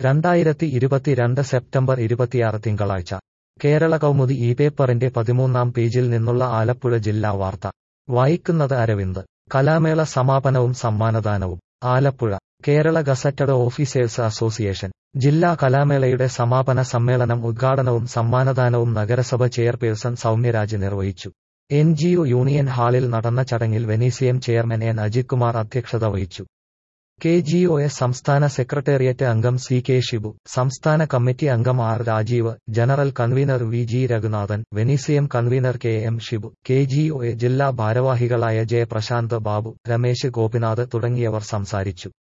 രണ്ടായിരത്തി ഇരുപത്തിരണ്ട് സെപ്റ്റംബർ ഇരുപത്തിയാറ് തിങ്കളാഴ്ച കേരള കൗമുദി ഈ പേപ്പറിന്റെ പതിമൂന്നാം പേജിൽ നിന്നുള്ള ആലപ്പുഴ ജില്ലാ വാർത്ത വായിക്കുന്നത് അരവിന്ദ് കലാമേള സമാപനവും സമ്മാനദാനവും Alappuzha Kerala gazetted officers association ജില്ലാ കലാമേളയുടെ സമാപന സമ്മേളനം ഉദ്ഘാടനവും സമ്മാനദാനവും നഗരസഭ ചെയർപേഴ്സൺ സൗമ്യരാജ് നിർവഹിച്ചു എൻ ജി ഒ യൂണിയൻ ഹാളിൽ നടന്ന ചടങ്ങിൽ വെനീസിയം ചെയർമാൻ എൻ അജിത് കുമാർ അധ്യക്ഷത വഹിച്ചു കെ ജി ഒ എസ് സംസ്ഥാന സെക്രട്ടേറിയറ്റ് അംഗം സി കെ ഷിബു സംസ്ഥാന കമ്മിറ്റി അംഗം R Rajeev general convener V G Raghunathan വെനീസിയം convener K M Shibu K G O A ജില്ലാ ഭാരവാഹികളായ ജെ പ്രശാന്ത് ബാബു രമേശ് ഗോപിനാഥ് തുടങ്ങിയവർ സംസാരിച്ചു